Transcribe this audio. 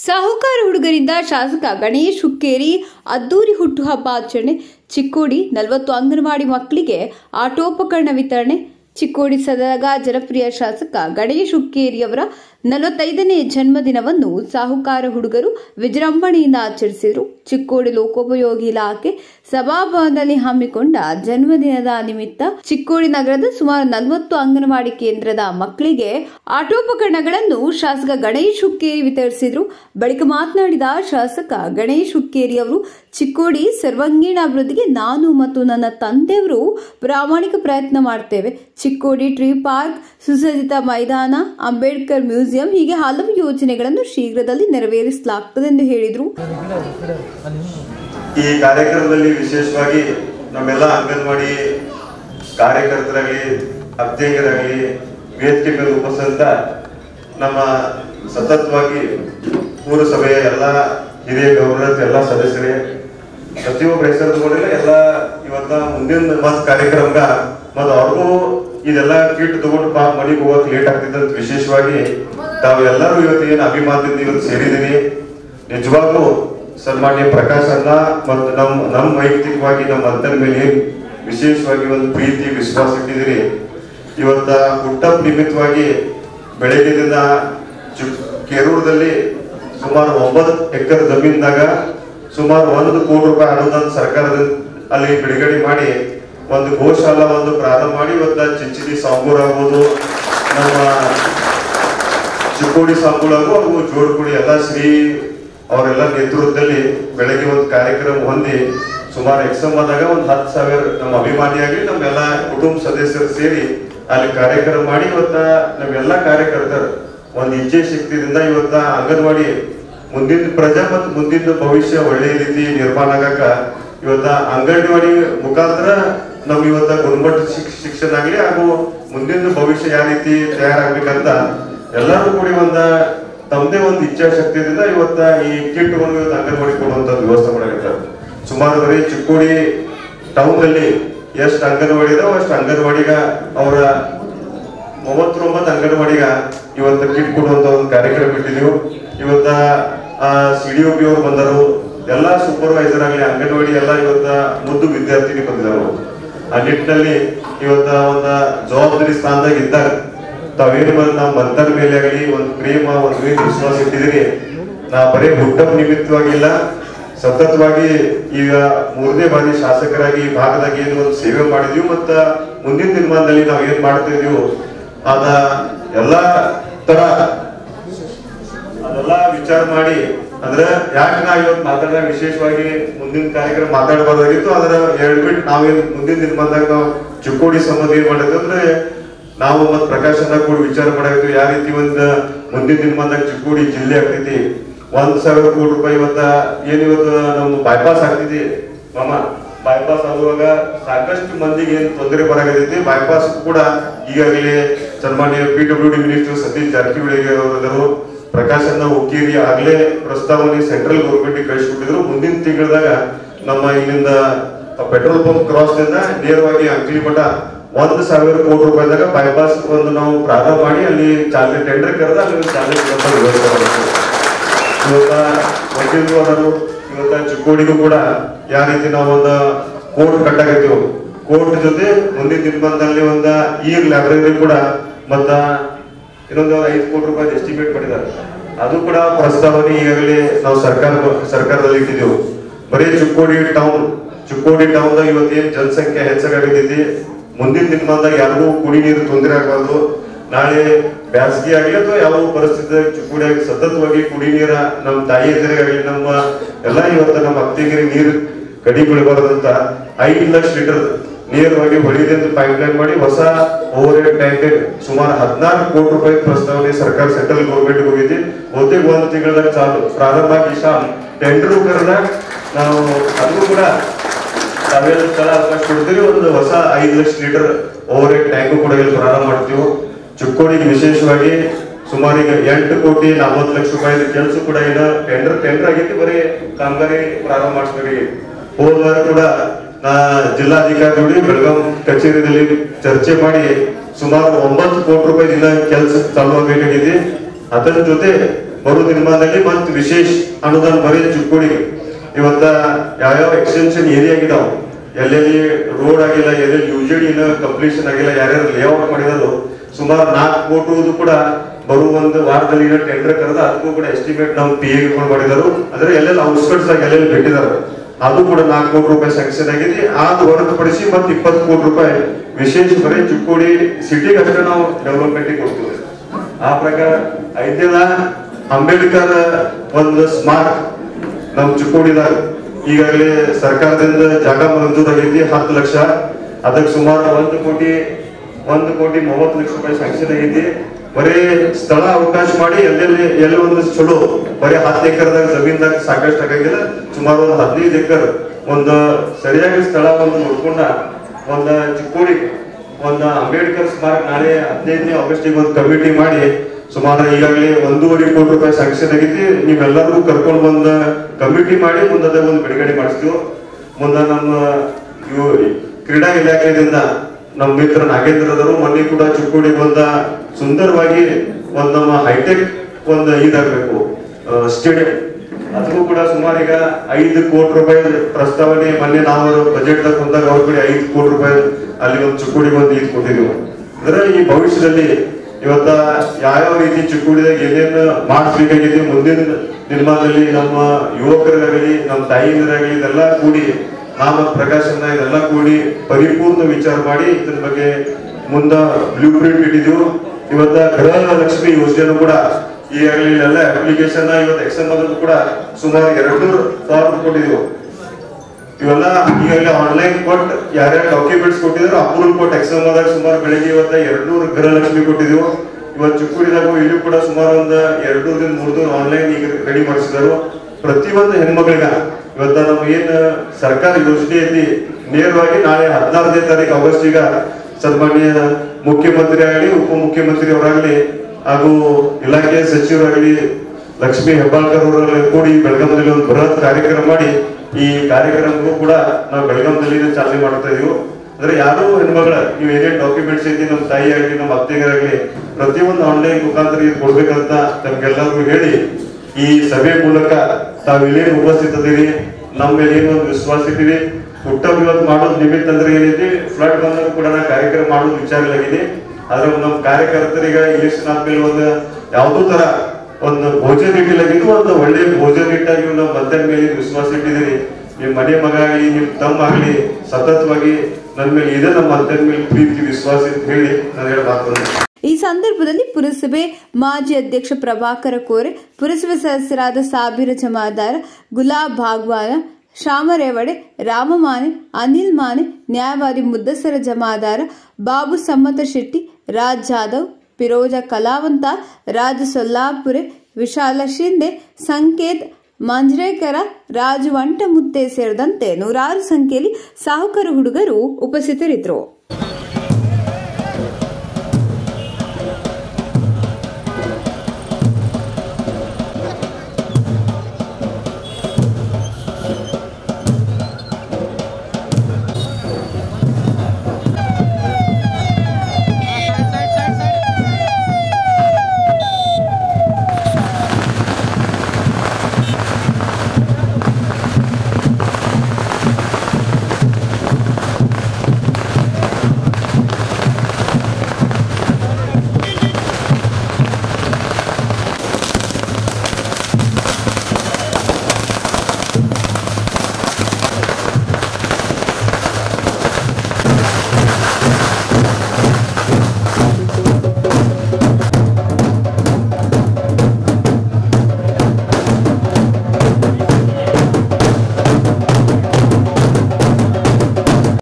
ಸಾಹುಕಾರ ಹುಡುಗರಿಂದ ಶಾಸಕ ಗಣೇಶ್ ಹುಕ್ಕೇರಿ ಅದ್ದೂರಿ ಹುಟ್ಟುಹಬ್ಬ ಆಚರಣೆ ಚಿಕ್ಕೋಡಿ ನಲವತ್ತು ಅಂಗನವಾಡಿ ಮಕ್ಕಳಿಗೆ ಆಟೋಪಕರಣ ವಿತರಣೆ ಚಿಕ್ಕೋಡಿ ಸದಗ ಜನಪ್ರಿಯ ಶಾಸಕ ಗಣೇಶ್ ಹುಕ್ಕೇರಿಯವರ ನಲವತ್ತೈದನೇ ಜನ್ಮದಿನವನ್ನು ಸಾಹುಕಾರ ಹುಡುಗರು ವಿಜೃಂಭಣೆಯಿಂದ ಆಚರಿಸಿದರು ಚಿಕ್ಕೋಡಿ ಲೋಕೋಪಯೋಗಿ ಇಲಾಖೆ ಸಭಾಭವನದಲ್ಲಿ ಹಮ್ಮಿಕೊಂಡ ಜನ್ಮದಿನದ ನಿಮಿತ್ತ ಚಿಕ್ಕೋಡಿ ನಗರದ ಸುಮಾರು ನಲವತ್ತು ಅಂಗನವಾಡಿ ಕೇಂದ್ರದ ಮಕ್ಕಳಿಗೆ ಆಟೋಪಕರಣಗಳನ್ನು ಶಾಸಕ ಗಣೇಶ್ ಹುಕ್ಕೇರಿ ವಿತರಿಸಿದರು ಬಳಿಕ ಮಾತನಾಡಿದ ಶಾಸಕ ಗಣೇಶ್ ಹುಕ್ಕೇರಿ ಅವರು ಚಿಕ್ಕೋಡಿ ಸರ್ವಾಂಗೀಣ ಅಭಿವೃದ್ಧಿಗೆ ನಾನು ಮತ್ತು ನನ್ನ ತಂದೆಯವರು ಪ್ರಾಮಾಣಿಕ ಪ್ರಯತ್ನ ಮಾಡ್ತೇವೆ ಚಿಕ್ಕೋಡಿ ಟ್ರೀ ಪಾರ್ಕ್ ಸುಸಜ್ಜಿತ ಮೈದಾನ ಅಂಬೇಡ್ಕರ್ ಮ್ಯೂಸಿಯಂ ಹೀಗೆ ಹಲವು ಯೋಜನೆಗಳನ್ನು ಶೀಘ್ರದಲ್ಲಿ ನೆರವೇರಿಸಲಾಗುತ್ತದೆ ಎಂದು ಹೇಳಿದರು ಈ ಕಾರ್ಯಕ್ರಮದಲ್ಲಿ ವಿಶೇಷವಾಗಿ ನಮ್ಮೆಲ್ಲ ಅಂಗನವಾಡಿ ಕಾರ್ಯಕರ್ತರಾಗಲಿ ಅಧ್ಯಕ್ಷರಾಗಲಿ ವೇದಿಕೆ ಮೇಲೆ ಉಪಸ್ಥಿತ ನಮ್ಮ ಸತತವಾಗಿ ಪೂರಸಭೆಯ ಎಲ್ಲ ಹಿರಿಯ ಗೌರವ ಎಲ್ಲ ಸದಸ್ಯರೇ ಪ್ರತಿಯೊಬ್ಬರ ಹೆಸರು ತಗೊಂಡಿಲ್ಲ ಎಲ್ಲ ಇವತ್ತ ಮುಂದಿನ ಮತ್ ಕಾರ್ಯಕ್ರಮಗ ಮತ್ ಅವ್ರಿಗೂ ಇದೆಲ್ಲ ಕಿಟ್ ತಗೊಂಡು ಪಾ ಮನೆಗೆ ಹೋಗಕ್ ಲೇಟ್ ಆಗ್ತಿದ್ದ ಅಂತ ವಿಶೇಷವಾಗಿ ತಾವೆಲ್ಲರೂ ಇವತ್ತು ಏನು ಅಭಿಮಾನದಿಂದ ಇವತ್ತು ಸೇರಿದ್ದೀರಿ ನಿಜವಾಗ್ಲೂ ಸನ್ಮಾನ್ಯ ಪ್ರಕಾಶ್ ಅಣ್ಣ ಮತ್ತು ನಮ್ ನಮ್ ವೈಯಕ್ತಿಕವಾಗಿ ನಮ್ಮ ಅಂತರ್ ಮೇಲೆ ಏನ್ ವಿಶೇಷವಾಗಿ ಒಂದು ಪ್ರೀತಿ ವಿಶ್ವಾಸ ಇಟ್ಟಿದ್ದೀರಿ ಇವತ್ತ ಹುಟ್ಟಪ್ ನಿಮಿತ್ತವಾಗಿ ಬೆಳಗ್ಗೆದಿಂದ ಚು- ಕೇರೂರದಲ್ಲಿ ಸುಮಾರು ಒಂಬತ್ತು ಎಕರೆ ಜಮೀನ್ದಾಗ ಸುಮಾರು ಒಂದು ಕೋಟಿ ರೂಪಾಯಿ ಅನುದಾನ ಸರ್ಕಾರದ ಅಲ್ಲಿ ಬಿಡುಗಡೆ ಮಾಡಿ ಒಂದು ಗೋಶಾಲ ಒಂದು ಪ್ರಾರಂಭ ಮಾಡಿ ಇವತ್ತ ಚಿಂಚಿಡಿ ಸಾಂಬೂರ್ ಆಗ್ಬೋದು ನಮ್ಮ ಚಿಕ್ಕೋಡಿ ಸಾಂಬೂಳಾಗು ಹಾಗೂ ಜೋಡ್ಕುಡಿ ಎಲ್ಲ ಶ್ರೀ ಅವರೆಲ್ಲ ನೇತೃತ್ವದಲ್ಲಿ ಬೆಳಗ್ಗೆ ಒಂದು ಕಾರ್ಯಕ್ರಮ ಹೊಂದಿ ಸುಮಾರು ಎಕ್ಸಂಬದಾಗ ಒಂದು ಹತ್ತು ಸಾವಿರ ನಮ್ಮ ಅಭಿಮಾನಿಯಾಗಿ ನಮ್ಮೆಲ್ಲ ಕುಟುಂಬ ಸದಸ್ಯರು ಸೇರಿ ಅಲ್ಲಿ ಕಾರ್ಯಕ್ರಮ ಮಾಡಿ ಇವತ್ತ ನಮ್ಮೆಲ್ಲ ಕಾರ್ಯಕರ್ತರು ಒಂದು ಇಚ್ಛೆ ಶಕ್ತಿಯಿಂದ ಇವತ್ತ ಅಂಗನವಾಡಿ ಮುಂದಿನ ಪ್ರಜಾ ಮತ್ತು ಮುಂದಿನ ಭವಿಷ್ಯ ಒಳ್ಳೆ ರೀತಿ ನಿರ್ಮಾಣ ಆಗಾಕ ಇವತ್ತ ಅಂಗನವಾಡಿ ಮುಖಾಂತರ ನಮ್ ಇವತ್ತ ಗುಣಮಟ್ಟ ಶಿಕ್- ಶಿಕ್ಷಣ ಆಗ್ಲಿ ಹಾಗೂ ಮುಂದಿನ ಭವಿಷ್ಯ ಯಾವ ರೀತಿ ತಯಾರಾಗ್ಬೇಕಂತ ಎಲ್ಲರೂ ಕೂಡಿ ಒಂದ ತಮ್ಮದೇ ಒಂದು ಇಚ್ಛಾಶಕ್ತಿಯಿಂದ ಇವತ್ತ ಈ ಕಿಟ್ ಕೊಂಡು ಇವತ್ತು ಅಂಗನವಾಡಿ ಕೊಡುವಂತ ವ್ಯವಸ್ಥೆ ಮಾಡಾಕತ್ತಾರೆ ಸುಮಾರು ಬರೀ ಚಿಕ್ಕೋಡಿ ಟೌನ್ ಅಲ್ಲಿ ಎಷ್ಟು ಅಂಗನವಾಡಿ ಇದಾವ ಅಷ್ಟು ಅಂಗನವಾಡಿಗ ಅವರ ಮೂವತ್ತೊಂಬತ್ತು ಅಂಗನವಾಡಿಗ ಇವತ್ತು ಕಿಟ್ ಕೊಡುವಂತ ಒಂದು ಕಾರ್ಯಕ್ರಮ ಇಟ್ಟಿದ್ದೀವಿ ಇವತ್ತ ಸಿ ಡಿ ಪಿ ಅವರು ಬಂದರು ಎಲ್ಲಾ ಸೂಪರ್ವೈಸರ್ ಆಗಲಿ ಅಂಗನವಾಡಿ ಎಲ್ಲ ಇವತ್ತ ಮುದ್ದು ವಿದ್ಯಾರ್ಥಿನಿ ಬಂದಿದ್ದಾರೆ ಆ ನಿಟ್ಟಿನಲ್ಲಿ ಇವತ್ತ ಒಂದ ಜವಾಬ್ದಾರಿ ಸ್ಥಾನದಾಗ ಇದ್ದಾಗ ತಾವೇನು ಬಂದ್ ನಾವು ಮಂತರ ಮೇಲೆ ಆಗಲಿ ಒಂದು ಪ್ರೇಮ ಒಂದು ರೀತಿ ವಿಶ್ವಾಸ ಇಟ್ಟಿದ್ದೀರಿ ನಾ ಬರೀ ಹುಟ್ಟಪ್ ನಿಮಿತ್ತವಾಗಿಲ್ಲ ಸತತವಾಗಿ ಈಗ ಮೂರನೇ ಬಾರಿ ಶಾಸಕರಾಗಿ ಈ ಭಾಗದಾಗ ಏನು ಒಂದು ಸೇವೆ ಮಾಡಿದೀವಿ ಮತ್ತ ಮುಂದಿನ ದಿನಮಾನದಲ್ಲಿ ನಾವು ಏನ್ ಮಾಡ್ತಿದೀವಿ ಅದ ಎಲ್ಲಾ ತರ ಅದೆಲ್ಲ ವಿಚಾರ ಮಾಡಿ ಅಂದ್ರೆ ಯಾಕೆ ನಾ ಇವತ್ತು ಮಾತಾಡಿದಾಗ ವಿಶೇಷವಾಗಿ ಮುಂದಿನ ಕಾರ್ಯಕ್ರಮ ಮಾತಾಡಬಾರ್ದಾಗಿತ್ತು ಅದರ ಎರಡು ಬಿಟ್ಟು ನಾವೇನು ಮುಂದಿನ ದಿನಮಾನದಾಗ ನಾವು ಚಿಕ್ಕೋಡಿ ಸಂಬಂಧ ಏನ್ ಮಾಡಿದ್ವಿ ಅಂದ್ರೆ ನಾವು ಮತ್ ಪ್ರಕಾಶ್ ಅನ್ನ ಕೂಡ ವಿಚಾರ ಮಾಡಾಕಿದ್ವಿ ಯಾವ ರೀತಿ ಒಂದ್ ಮುಂದಿನ ದಿನಮಾನದಾಗ ಚಿಕ್ಕೋಡಿ ಜಿಲ್ಲೆ ಆಗ್ತೈತಿ ಒಂದ್ ಸಾವಿರ ಕೋಟಿ ರೂಪಾಯಿ ಇವತ್ತ ಏನ್ ಇವತ್ತು ನಮ್ಮ ಬೈಪಾಸ್ ಆಗ್ತೈತಿ ಮಾಮ ಬೈಪಾಸ್ ಆಗುವಾಗ ಸಾಕಷ್ಟು ಮಂದಿಗೆ ಏನ್ ತೊಂದರೆ ಬರಾಕತೈತಿ ಬೈಪಾಸ್ ಕೂಡ ಈಗಾಗಲೇ ಸನ್ಮಾನ್ಯ P W D minister Satish Jarkiholi ಅವರದರು ಪ್ರಕಾಶ್ ಅನ್ನ ಹುಕ್ಕೇರಿ ಆಗ್ಲೇ ಪ್ರಸ್ತಾವನೆ ಸೆಂಟ್ರಲ್ ಗೌರ್ಮೆಂಟ್ ಕಳಿಸ್ಬಿಟ್ಟಿದ್ರು ಮುಂದಿನ ತಿಂಗಳದಾಗ ನಮ್ಮ ಇಲ್ಲಿಂದ ಪೆಟ್ರೋಲ್ ಪಂಪ್ ಕ್ರಾಸ್ ನಿಂದ ನೇರವಾಗಿ ಅಂಕಲಿ ಮಠ ಒಂದು ಸಾವಿರ ಕೋಟಿ ರೂಪಾಯಿದಾಗ ಬೈಪಾಸ್ ಒಂದು ನಾವು ಪ್ರಾರಂಭ ಮಾಡಿ ಅಲ್ಲಿ ಚಾಲನೆ ಟೆಂಡರ್ ಕರೆದ ಅಲ್ಲಿ ಒಂದು ಚಾಲನೆ ಕೊಡುವಂತ ವ್ಯವಸ್ಥೆ ಮಾಡಬೇಕು ಇವತ್ತ ವಕೀಲರು ಅದಾರು ಇವತ್ತ ಚಿಕ್ಕೋಡಿಗೂ ಕೂಡ ಯಾವ ರೀತಿ ನಾವು ಒಂದು ಕೋರ್ಟ್ ಕಟ್ಟಾಕತ್ತೀವಿ ಕೋರ್ಟ್ ಜೊತೆ ಮುಂದಿನ ದಿನಬಂಧದಲ್ಲಿ ಒಂದ ಈ ಲೈಬ್ರರಿ ಕೂಡ ಮತ್ತ ಇನ್ನೊಂದು ಐದು ಕೋಟಿ ರೂಪಾಯಿ ಎಸ್ಟಿಮೇಟ್ ಮಾಡಿದ್ದಾರೆ ಅದು ಕೂಡ ಪ್ರಸ್ತಾವನೆ ಈಗಾಗಲೇ ನಾವು ಸರ್ಕಾರ ಸರ್ಕಾರದಲ್ಲಿ ಇಟ್ಟಿದ್ದೆವು ಬರೀ ಚಿಕ್ಕೋಡಿ ಟೌನ್ ಚಿಕ್ಕೋಡಿ ಟೌನ್ ದಾಗ ಇವತ್ತೇನ್ ಜನಸಂಖ್ಯೆ ಹೆಚ್ಚಾಗತೈತಿ ಮುಂದಿನ ದಿನಮಾನದಾಗ ಯಾರಿಗೂ ಕುಡಿ ನೀರು ತೊಂದರೆ ಆಗಬಾರ್ದು ನಾಳೆ ಬ್ಯಾಸಗಿ ಆಗಲಿ ಅಥವಾ ಯಾವ ಪರಿಸ್ಥಿತಿ ಚಿಕ್ಕೋಡಿ ಆಗಿ ಸತತವಾಗಿ ಕುಡಿ ನೀರ ನಮ್ಮ ತಾಯಿಯರಿಗಾಗಲಿ ನಮ್ಮ ಎಲ್ಲ ಇವತ್ತು ನಮ್ಮ ಅತ್ತಿಗೆರಿಗೆ ನೀರು ಕಡಿ ಬೀಳಬಾರ್ದಂತ ಐದು ಲಕ್ಷ ಲೀಟರ್ ನೇರವಾಗಿ ಹೊಳಿದಿಂದ ಪೈಪ್ ಲೈನ್ ಮಾಡಿ ಹೊಸ ಓವರ್ ಹೆಡ್ ಟ್ಯಾಂಕ್ ಸುಮಾರು ಹದಿನಾರು ಕೋಟಿ ರೂಪಾಯಿ ಪ್ರಸ್ತಾವನೆ ಸರ್ಕಾರ ಸೆಂಟ್ರಲ್ ಗೌರ್ಮೆಂಟ್ ಹೋಗಿದ್ದೆ ಬಹುತೇಕ ಒಂದು ತಿಂಗಳದಾಗ ಚಾಲು ಪ್ರಾರಂಭ ಆಗಿ ಶಾ ಟೆಂಡರ್ ಕರೆದ ನಾವು ಅದನ್ನು ಕೂಡ ತಾವೆಲ್ಲ ಸ್ಥಳ ಅವಕಾಶ ಕೊಡ್ತೀವಿ ಒಂದು ಹೊಸ ಐದು lakh litre overhead tank ಕೂಡ ಇಲ್ಲಿ ಪ್ರಾರಂಭ ಮಾಡ್ತೀವಿ ಚಿಕ್ಕೋಡಿಗೆ ವಿಶೇಷವಾಗಿ ಸುಮಾರು ಈಗ ಎಂಟು ಕೋಟಿ ನಲವತ್ತು ಲಕ್ಷ ರೂಪಾಯಿ ಕೆಲಸ ಕೂಡ ಏನೋ ಟೆಂಡರ್ ಟೆಂಡರ್ ಆಗಿತ್ತು ಬರೀ ಕಾಮಗಾರಿ ಪ್ರಾರಂಭ ಮಾಡಿಸ್ತೀವಿ ಹೋದ ವಾರ ಕೂಡ ನಾ ಜಿಲ್ಲಾಧಿಕಾರಿ ಜೋಡಿ ಬೆಳಗಾಂ ಕಚೇರಿಯಲ್ಲಿ ಚರ್ಚೆ ಮಾಡಿ ಸುಮಾರು ಒಂಬತ್ತು ಕೋಟಿ ರೂಪಾಯಿ ದಿನ ಕೆಲಸ ಚಾಲು ಆಗಬೇಕಾಗಿದೆ ಅದರ ಜೊತೆ ಬರೋ ದಿನಮಾನದಲ್ಲಿ ಮತ್ತು ವಿಶೇಷ ಅನುದಾನ ಬರೀ ಚಿಕ್ಕೋಡಿಗೆ ಇವತ್ತ ಯಾವ್ಯಾವ ಎಕ್ಸ್ಟೆನ್ಷನ್ ಏರಿಯಾ ಆಗಿದಾವ ಎಲ್ಲೆಲ್ಲಿ ರೋಡ್ ಆಗಿಲ್ಲ ಎಲ್ಲೆಲ್ಲಿ ಯೂಜಡಿ ಕಂಪ್ಲೀಷನ್ ಆಗಿಲ್ಲ ಯಾರ್ಯಾರು ಲೇಔಟ್ ಮಾಡಿದಾರೋ ಸುಮಾರು ನಾಲ್ಕು ಕೋಟಿ ಕೂಡ ಬರುವ ಒಂದು ವಾರದಲ್ಲಿ ಟೆಂಡರ್ ಕರೆದ ಅದಕ್ಕೂ ಕೂಡ ಎಸ್ಟಿಮೇಟ್ ನಾವು ಪಿ ಎ ಮಾಡಿದಾರು ಅಂದ್ರೆ ಎಲ್ಲೆಲ್ಲಿ ಔಟ್ಸ್ಕಟ್ಸ್ ಆಗಿ ಎಲ್ಲೆಲ್ಲಿ ಬಿಟ್ಟಿದ್ದಾರೆ ಅದು ಕೂಡ ನಾಲ್ಕು ಕೋಟಿ ರೂಪಾಯಿ ಸ್ಯಾಂಕ್ಷನ್ ಆಗಿದೆ ಅದು ಹೊರತುಪಡಿಸಿ ಮತ್ತೆ ಇಪ್ಪತ್ತು ಕೋಟಿ ರೂಪಾಯಿ ವಿಶೇಷ ಬರೀ ಚಿಕ್ಕೋಡಿ ಸಿಟಿಗೆ ಅಷ್ಟೇ ನಾವು ಡೆವಲಪ್ಮೆಂಟ್ ಕೊಡ್ತೀವಿ ಆ ಪ್ರಕಾರ ಐದನೇದ ಅಂಬೇಡ್ಕರ್ ಒಂದು ಸ್ಮಾರ್ಟ್ ನಮ್ ಚಿಕ್ಕೋಡಿದಾಗ ಈಗಾಗಲೇ ಸರ್ಕಾರದಿಂದ ಜಾಗ ಮಂಜೂರಾಗೈತಿ ಹತ್ತು ಲಕ್ಷ ಅದಕ್ಕೆ ಸುಮಾರು ಒಂದು ಕೋಟಿ ಒಂದು ಕೋಟಿ ಮೂವತ್ತು ಲಕ್ಷ ರೂಪಾಯಿ ಸ್ಯಾಂಕ್ಷನ್ ಆಗೈತಿ ಬರೀ ಸ್ಥಳ ಅವಕಾಶ ಮಾಡಿ ಎಲ್ಲೆಲ್ಲಿ ಎಲ್ಲಿ ಒಂದು ಚಲೋ ಬರೀ ಹತ್ತು ಎಕರ್ದಾಗ ಜಮೀನ್ದಾಗ ಸಾಕಷ್ಟು ಆಗಂಗಿಲ್ಲ ಸುಮಾರು ಒಂದು ಹದಿನೈದು ಎಕರ್ ಒಂದು ಸರಿಯಾಗಿ ಸ್ಥಳ ಒಂದು ನೋಡ್ಕೊಂಡ ಒಂದು ಚಿಕ್ಕೋಡಿ ಒಂದು ಅಂಬೇಡ್ಕರ್ ಸ್ಮಾರಕ ನಾಳೆ ಹದಿನೈದನೇ ಆಗಸ್ಟಿಗೆ ಒಂದು ಕಮಿಟಿ ಮಾಡಿ ಸುಮಾರು ಈಗಾಗಲೇ ಒಂದೂವರೆ ಕೋಟಿ ರೂಪಾಯಿ ಸ್ಯಾಂಕ್ಷನ್ ಆಗೈತಿ ನೀವೆಲ್ಲರಿಗೂ ಕರ್ಕೊಂಡು ಬಂದ ಕಮಿಟಿ ಮಾಡಿ ಮುಂದೆ ಒಂದು ಬಿಡುಗಡೆ ಮಾಡಿಸ್ತೀವಿ ಮುಂದೆ ನಮ್ಮ ಇವು ಕ್ರೀಡಾ ಇಲಾಖೆಯಿಂದ ನಮ್ಮ ಮಿತ್ರ ನಾಗೇಂದ್ರದರು ಮೊನ್ನೆ ಕೂಡ ಚಿಕ್ಕೋಡಿ ಬಂದ ಸುಂದರವಾಗಿ ಒಂದು ನಮ್ಮ ಹೈಟೆಕ್ ಒಂದು ಇದಾಗಬೇಕು ಸ್ಟೇಡಿಯಂ ಅದಕ್ಕೂ ಕೂಡ ಸುಮಾರು ಈಗ ಐದು ಕೋಟಿ ರೂಪಾಯಿ ಪ್ರಸ್ತಾವನೆ ಮೊನ್ನೆ ನಾವು ಬಜೆಟ್ ದಾಗ ಬಂದಾಗ ಅವ್ರ ಕಡೆ ಐದು ಕೋಟಿ ರೂಪಾಯಿ ಅಲ್ಲಿ ಒಂದು ಚಿಕ್ಕೋಡಿಗೆ ಒಂದು ಇದು ಕೊಟ್ಟಿದ್ವಿ ಅಂದ್ರೆ ಈ ಭವಿಷ್ಯದಲ್ಲಿ ಇವತ್ತ ಯಾವ್ಯಾವ ರೀತಿ ಚಿಕ್ಕೋಡಿದಾಗ ಏನೇನು ಮಾಡಿಸ್ಬೇಕಾಗಿದೆ ಮುಂದಿನ ದಿನಮಾನದಲ್ಲಿ ನಮ್ಮ ಯುವಕರಾಗಲಿ ನಮ್ಮ ತಾಯಿಯರಾಗಲಿ ಇದೆಲ್ಲ ಕೂಡಿ ನಾಮ ಪ್ರಕಾಶನ ಇದೆಲ್ಲ ಕೂಡಿ ಪರಿಪೂರ್ಣ ವಿಚಾರ ಮಾಡಿ ಇದ್ರ ಬಗ್ಗೆ ಮುಂದ ಬ್ಲೂ ಪ್ರಿಂಟ್ ಇಟ್ಟಿದ್ವು ಇವತ್ತ ಗೃಹ ಲಕ್ಷ್ಮಿ ಯೋಜನೆ ಕೂಡ ಈಗಾಗಲೇ ಇಲ್ಲೆಲ್ಲ ಅಪ್ಲಿಕೇಶನ್ ಇವತ್ತು ಎಕ್ಸಮ್ ಆದ್ರೂ ಕೂಡ ಸುಮಾರು ಎರಡು ನೂರು ಫಾರ್ಮ್ ಕೊಟ್ಟಿದ್ವು ಇವೆಲ್ಲ ಈಗಾಗಲೇ ಆನ್ಲೈನ್ ಕೊಟ್ಟು ಯಾರ್ಯಾರು ಡಾಕ್ಯುಮೆಂಟ್ಸ್ ಕೊಟ್ಟಿದ್ರು ಅಪ್ರೂವಲ್ ಕೊಟ್ಟು ಎಕ್ಸಾಮ್ ಆದಾಗ ಸುಮಾರು ಬೆಳಿಗ್ಗೆ ಇವತ್ತ ಎರಡು ನೂರು ಗೃಹಲಕ್ಷ್ಮಿ ಕೊಟ್ಟಿದ್ವು ಇವತ್ತು ಚಿಕ್ಕೂರಿದಾಗ ಇಲ್ಲಿ ಕೂಡ ಸುಮಾರು ಒಂದು ಎರಡು ನೂರಿಂದ ಮೂರು ನೂರು ಆನ್ಲೈನ್ ಈಗ ರೆಡಿ ಮಾಡಿಸಿದರು ಪ್ರತಿಯೊಂದು ಹೆಣ್ಮಕ್ಳಿಗ ಇವತ್ತ ನಮ್ಮ ಏನ್ ಸರ್ಕಾರ ಯೋಜನೆ ಐತಿ ನೇರವಾಗಿ ನಾಳೆ ಹದಿನಾರನೇ ತಾರೀಕು ಆಗಸ್ಟ್ ಈಗ ಸನ್ಮಾನ್ಯ ಮುಖ್ಯಮಂತ್ರಿ ಆಗಲಿ ಉಪಮುಖ್ಯಮಂತ್ರಿ ಅವರಾಗಲಿ ಹಾಗೂ ಇಲಾಖೆ ಸಚಿವರಾಗಲಿ ಲಕ್ಷ್ಮೀ ಹೆಬ್ಬಾಳ್ಕರ್ ಅವರ ಕೂಡಿ ಬೆಳಗಾಮದಲ್ಲಿ ಒಂದು ಬೃಹತ್ ಕಾರ್ಯಕ್ರಮ ಮಾಡಿ ಈ ಕಾರ್ಯಕ್ರಮಕ್ಕೂ ಕೂಡ ನಾವು ಬೆಳಗಾಮದಲ್ಲಿ ಚಾಲನೆ ಮಾಡ್ತಾ ಇದೀವಿ ಅಂದ್ರೆ ಯಾರು ಹೆಣ್ಮಗಳ ನೀವು ಏನೇನ್ ಡಾಕ್ಯುಮೆಂಟ್ಸ್ ಐತಿ ನಮ್ಮ ತಾಯಿ ಆಗಲಿ ನಮ್ಮ ಅತ್ತೆಗರಾಗ್ಲಿ ಪ್ರತಿಯೊಂದು ಆನ್ಲೈನ್ ಮುಖಾಂತರ ಇದು ಕೊಡ್ಬೇಕಂತ ನಮ್ಗೆಲ್ಲರಿಗೂ ಹೇಳಿ ಈ ಸಭೆ ಮೂಲಕ ತಾವು ಇಲ್ಲೇನು ಉಪಸ್ಥಿತದಿರಿ ನಮ್ಮ ಮೇಲೆ ಏನು ಒಂದು ವಿಶ್ವಾಸ ಇಟ್ಟಿರಿ ಹುಟ್ಟಹಬ್ಬ ಇವತ್ತು ಮಾಡೋದು ನಿಮಿತ್ತ ಅಂದ್ರೆ ಏನೈತಿ ಫ್ಲಡ್ ಬಂದಾಗ ಕೂಡ ನಾ ಕಾರ್ಯಕ್ರಮ ಮಾಡೋದು ವಿಚಾರಲಾಗಿದೆ ಆದ್ರೆ ನಮ್ಮ ಕಾರ್ಯಕರ್ತರಿಗೆ ಇಲೆಕ್ಷನ್ ಆದ್ಮೇಲೆ ಒಂದು ಯಾವುದೋ ತರ ಒಂದು ಭೋಜನ ಇಟ್ಟಿಲಾಗಿದ್ದು ಒಂದು ಒಳ್ಳೆ ಭೋಜನ ಇಟ್ಟಾಗಿ ನಾವು ಮತದ ಮೇಲೆ ವಿಶ್ವಾಸ ಇಟ್ಟಿದ್ದೀರಿ ನಿಮ್ ಮನೆ ಮಗ ಆಗಲಿ ನಿಮ್ ತಮ್ಮ ಆಗಲಿ ಸತತವಾಗಿ ನನ್ನ ಮೇಲೆ ಇದೆ ನಮ್ಮ ಮತದ ಮೇಲೆ ಪ್ರೀತಿ ವಿಶ್ವಾಸ ಅಂತ ಹೇಳಿ ನಾನು ಹೇಳ ಮಾತು ಈ ಸಂದರ್ಭದಲ್ಲಿ ಪುರಸಭೆ ಮಾಜಿ ಅಧ್ಯಕ್ಷ ಪ್ರಭಾಕರ ಕೋರೆ ಪುರಸಭೆ ಸದಸ್ಯರಾದ ಸಾಬೀರ ಜಮಾದಾರ್ ಗುಲಾಬ್ ಭಾಗ್ವಾನ ಶ್ಯಾಮರೇವಡೆ ರಾಮಮಾನೆ ಅನಿಲ್ ಮಾನೆ ನ್ಯಾಯವಾದಿ ಮುದ್ದಸರ ಜಮಾದಾರ ಬಾಬು ಸಮ್ಮತ ಶೆಟ್ಟಿ ರಾಜ್ ಜಾಧವ್ ಫಿರೋಜ ಕಲಾವಂತ ರಾಜ ಸೊಲ್ಲಾಪುರೆ ವಿಶಾಲ ಶಿಂದೆ ಸಂಕೇತ್ ಮಂಜ್ರೇಕರ ರಾಜು ಅಂಟಮುತ್ತೆ ಸೇರಿದಂತೆ ನೂರಾರು ಸಂಖ್ಯೆಯಲ್ಲಿ ಸಾಹುಕಾರ ಹುಡುಗರು ಉಪಸ್ಥಿತರಿದ್ದರು